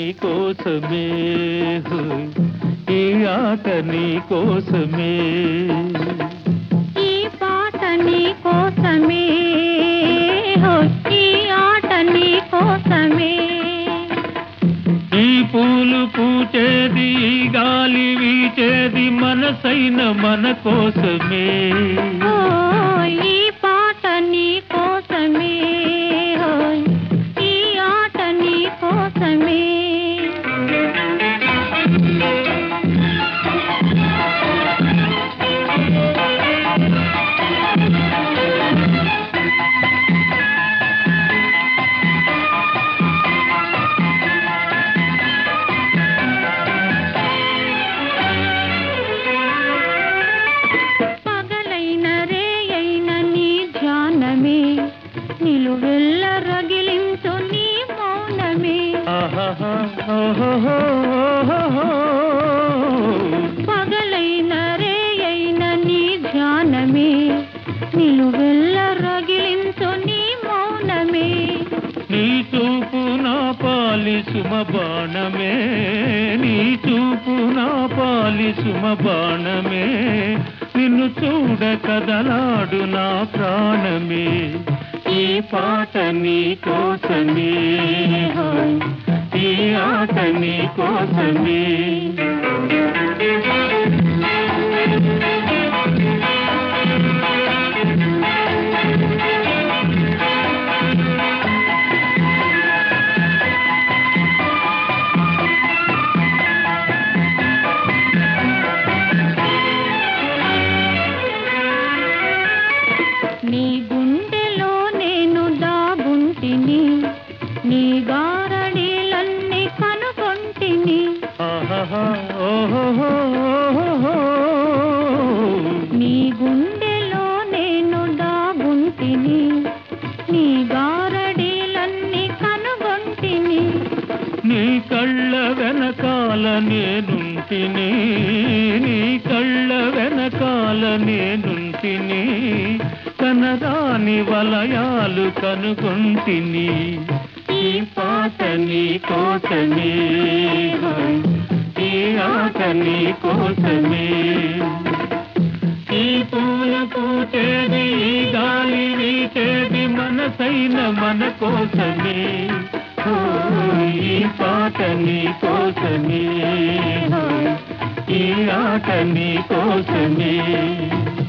కోసమే హోయ్. ఈ ఆట నీ కోసమే ఈ పాట నీ కోసమే హోయ్, ఈ ఆట నీ కోసమే ఈ పూలు పూచేది ఈ గాలి వీచేది మనసైన మన కోసమే హోయ్, ఈ పాట నీ కోసమే హోయ్, ఈ ఆట నీ కోసమే పగలైన రేయైన నీ ధ్యానమే నిలువెల్ల రగిలించు నీ మౌనమే ఆహాహా, ఓహోహో, ఓహోహో. పగలైన రేయైన నీ ధ్యానమే నిలువెల్ల రగిలించు నీ మౌనమే నీ చూపు నా పాలి సుమ బాణమే నీ చూపు నా పాలి సుమ బాణమే నిన్ను చూడ కదలాడు నా ప్రాణమే ఈ పాట నీ కోసమే హోయ్, ఈ ఆట నీ కోసమే నీ గుండెలో నేను దాగుంటిని నీ గారడీలన్నీ కనుగొంటిని ఆహాహా, ఓహోహో, ఓహోహో. నీ గుండెలో నేను దాగుంటిని నీ గారడీలన్నీ కనుగొంటిని నీ కళ్ళ వెనకాల నేనుంటిని నీ కళ్ళ వెనకాల నేనుంటిని కనరాని వలయాలు కనుగొంటిని ఈ పాట నీ కోసమే హోయ్, ఈ ఆట నీ కోసమే ఈ పూల పూచేది ఈ గాలి వీచేది మనసైన మన కోసమే ఓ, ఈ పాట నీ కోసమే ఓ, ఈ ఆట నీ కోసమే